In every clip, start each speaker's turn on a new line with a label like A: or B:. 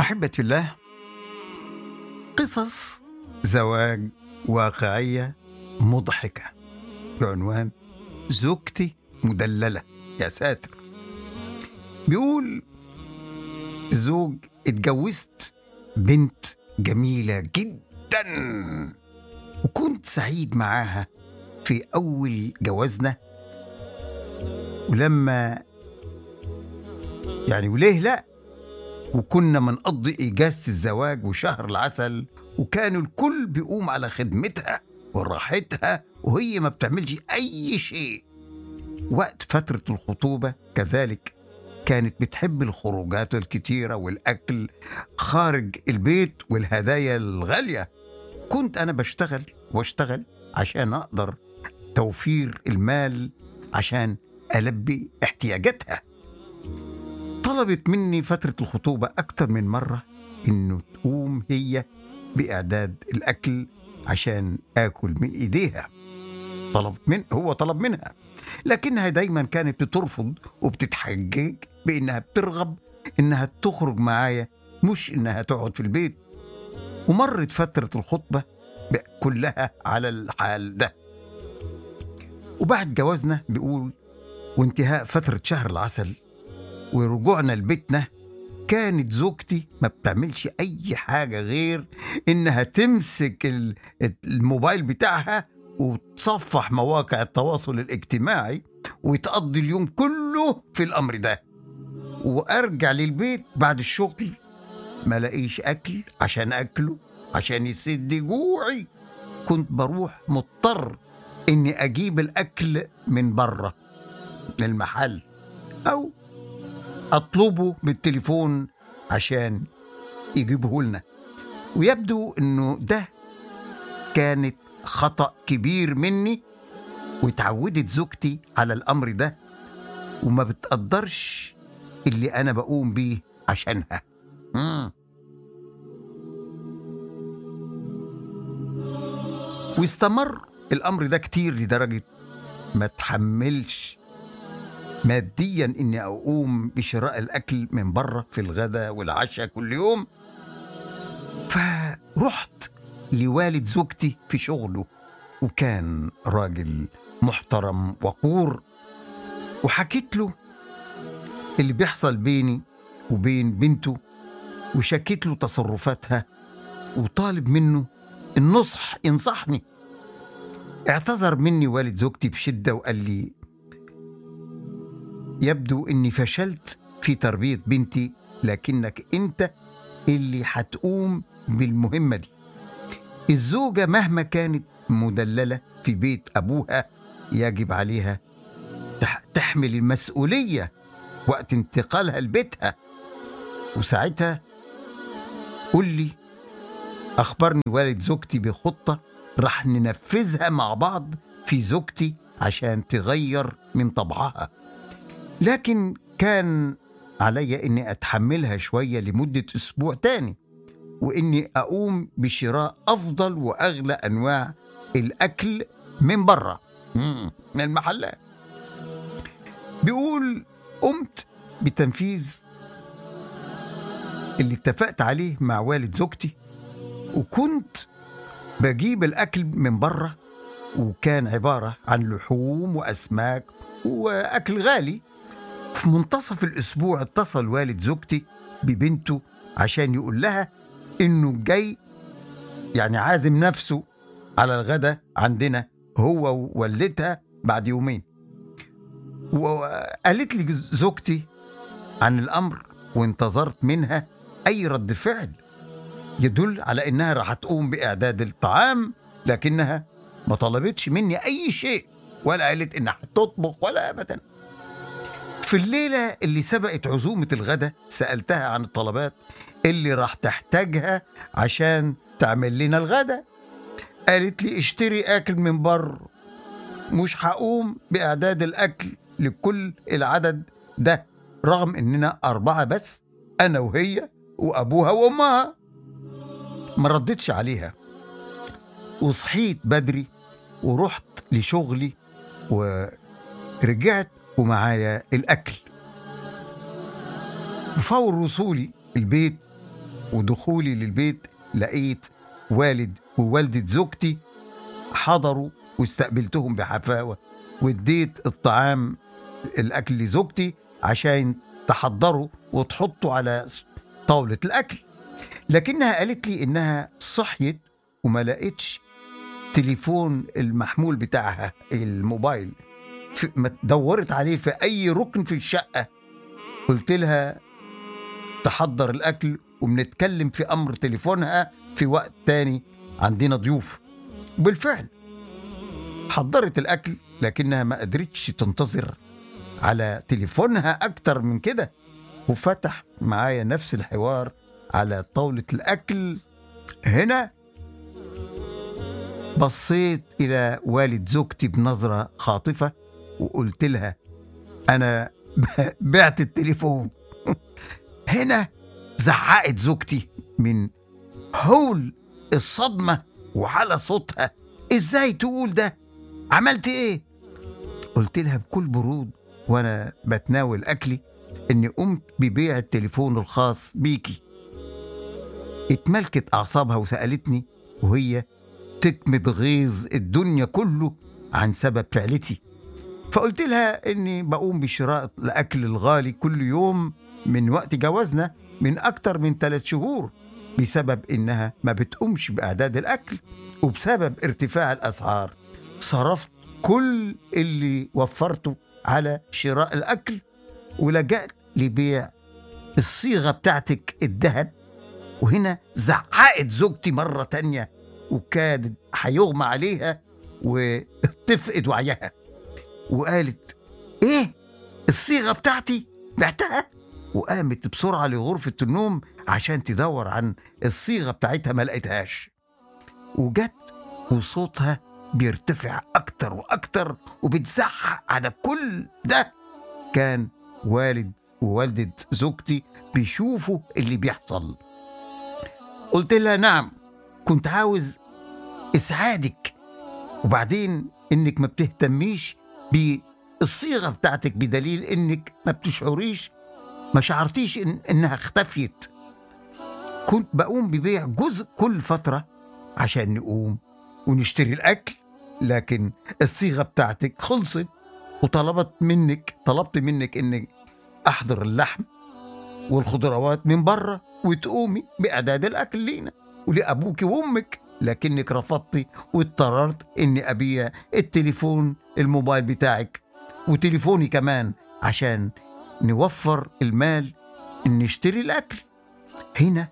A: أحبتي الله قصص زواج واقعية مضحكة بعنوان زوجتي مدللة يا ساتر بيقول الزوج اتجوزت بنت جميلة جدا وكنت سعيد معاها في أول جوازنا ولما يعني وليه لأ وكنا منقضي إجازة الزواج وشهر العسل وكانوا الكل بيقوم على خدمتها وراحتها وهي ما بتعملش أي شيء وقت فترة الخطوبة كذلك كانت بتحب الخروجات الكتيرة والأكل خارج البيت والهدايا الغالية كنت أنا بشتغل واشتغل عشان أقدر توفير المال عشان ألبي احتياجاتها طلبت مني فترة الخطوبة أكتر من مرة إنه تقوم هي بإعداد الأكل عشان آكل من إيديها طلبت من هو طلب منها لكنها دايما كانت بترفض وبتتحجج بإنها بترغب إنها تخرج معايا مش إنها تقعد في البيت ومرت فترة الخطبة كلها على الحال ده وبعد جوازنا بيقول وانتهاء فترة شهر العسل ورجوعنا لبيتنا كانت زوجتي ما بتعملش أي حاجة غير إنها تمسك ال- الموبايل بتاعها وتصفح مواقع التواصل الاجتماعي وتقضي اليوم كله في الأمر ده وأرجع للبيت بعد الشغل ما لاقيش أكل عشان أكله عشان يسد جوعي كنت بروح مضطر إني أجيب الأكل من بره من المحل أو أطلبه بالتليفون عشان يجيبه لنا ويبدو إنه ده كانت خطأ كبير مني واتعودت زوجتي على الأمر ده وما بتقدرش اللي أنا بقوم بيه عشانها مم. واستمر الأمر ده كتير لدرجة ما تحملش ماديا اني اقوم بشراء الاكل من بره في الغداء والعشاء كل يوم فرحت لوالد زوجتي في شغله وكان راجل محترم وقور وحكيت له اللي بيحصل بيني وبين بنته وشكيت له تصرفاتها وطالب منه النصح ينصحني اعتذر مني والد زوجتي بشدة وقال لي يبدو اني فشلت في تربيه بنتي لكنك انت اللي هتقوم بالمهمه دي الزوجه مهما كانت مدلله في بيت ابوها يجب عليها تح- تحمل المسؤوليه وقت انتقالها لبيتها وساعتها قل لي اخبرني والد زوجتي بخطه راح ننفذها مع بعض في زوجتي عشان تغير من طبعها لكن كان علي اني اتحملها شويه لمده اسبوع تاني واني اقوم بشراء افضل واغلى انواع الاكل من بره مم، من المحلات بيقول قمت بتنفيذ اللي اتفقت عليه مع والد زوجتي وكنت بجيب الاكل من بره وكان عباره عن لحوم واسماك واكل غالي في منتصف الأسبوع اتصل والد زوجتي ببنته عشان يقول لها إنه جاي يعني عازم نفسه على الغدا عندنا هو ووالدتها بعد يومين وقالت لي زوجتي عن الأمر وانتظرت منها أي رد فعل يدل على إنها راح تقوم بإعداد الطعام لكنها ما طلبتش مني أي شيء ولا قالت إنها هتطبخ ولا أبداً في الليلة اللي سبقت عزومة الغدا سألتها عن الطلبات اللي راح تحتاجها عشان تعمل لنا الغدا قالت لي اشتري أكل من بره مش هقوم بإعداد الأكل لكل العدد ده رغم إننا أربعة بس أنا وهي وأبوها وأمها ما ردتش عليها وصحيت بدري ورحت لشغلي ورجعت ومعايا الأكل وفور وصولي البيت ودخولي للبيت لقيت والد ووالدة زوجتي حضروا واستقبلتهم بحفاوة واديت الطعام الأكل لزوجتي عشان تحضره وتحطه على طاولة الأكل لكنها قالت لي إنها صحيت وما لقيتش تليفون المحمول بتاعها الموبايل في ما دورت عليه في أي ركن في الشقة قلت لها تحضر الأكل وبنتكلم في أمر تليفونها في وقت تاني عندنا ضيوف بالفعل حضرت الأكل لكنها ما قدرتش تنتظر على تليفونها أكتر من كده وفتح معايا نفس الحوار على طاولة الأكل هنا بصيت إلى والد زوجتي بنظرة خاطفة وقلت لها أنا بعت التليفون هنا زعقت زوجتي من هول الصدمة وعلى صوتها ازاي تقول ده عملت ايه قلت لها بكل برود وانا بتناول اكلي اني قمت ببيع التليفون الخاص بيكي اتملكت اعصابها وسالتني وهي تكمد غيظ الدنيا كله عن سبب فعلتي فقلت لها اني بقوم بشراء الاكل الغالي كل يوم من وقت جوازنا من اكتر من ثلاث شهور بسبب انها ما بتقومش باعداد الاكل وبسبب ارتفاع الاسعار صرفت كل اللي وفرته على شراء الاكل ولجأت لبيع الصيغه بتاعتك الذهب وهنا زعقت زوجتي مره تانية وكادت هيغمى عليها وتفقد وعيها وقالت ايه الصيغه بتاعتي بعتها وقامت بسرعه لغرفه النوم عشان تدور عن الصيغه بتاعتها ما لقيتهاش وجت وصوتها بيرتفع اكتر واكتر وبتزعق على كل ده كان والد ووالدة زوجتي بيشوفوا اللي بيحصل قلت لها نعم كنت عاوز اسعادك وبعدين انك ما بتهتميش بالصيغه بتاعتك بدليل انك ما بتشعريش ما شعرتيش إن انها اختفيت كنت بقوم ببيع جزء كل فتره عشان نقوم ونشتري الاكل لكن الصيغه بتاعتك خلصت وطلبت منك طلبت منك انك احضر اللحم والخضروات من بره وتقومي باعداد الاكل لينا ولابوك وامك لكنك رفضتي واضطررت اني ابيع التليفون الموبايل بتاعك وتليفوني كمان عشان نوفر المال ان نشتري الاكل هنا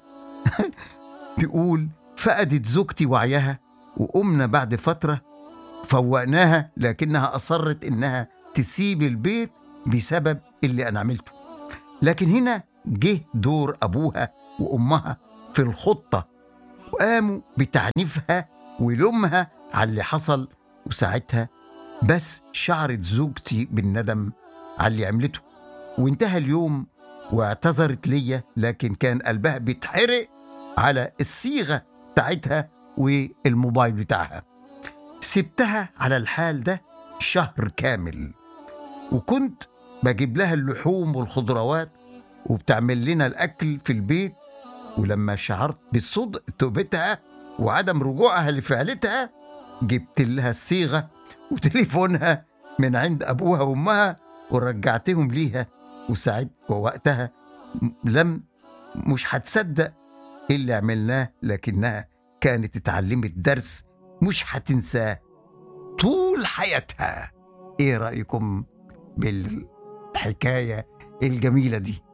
A: بيقول فقدت زوجتي وعيها وقمنا بعد فتره فوقناها لكنها اصرت انها تسيب البيت بسبب اللي انا عملته لكن هنا جه دور ابوها وامها في الخطه وقاموا بتعنيفها ولومها على اللي حصل وساعتها بس شعرت زوجتي بالندم على اللي عملته وانتهى اليوم واعتذرت ليا لكن كان قلبها بيتحرق على الصيغه بتاعتها والموبايل بتاعها سبتها على الحال ده شهر كامل وكنت بجيب لها اللحوم والخضروات وبتعمل لنا الأكل في البيت ولما شعرت بصدق توبتها وعدم رجوعها لفعلتها جبت لها الصيغة وتليفونها من عند أبوها وأمها ورجعتهم ليها وساعد ووقتها لم مش هتصدق إيه اللي عملناه لكنها كانت اتعلمت درس مش هتنساه طول حياتها ايه رأيكم بالحكاية الجميلة دي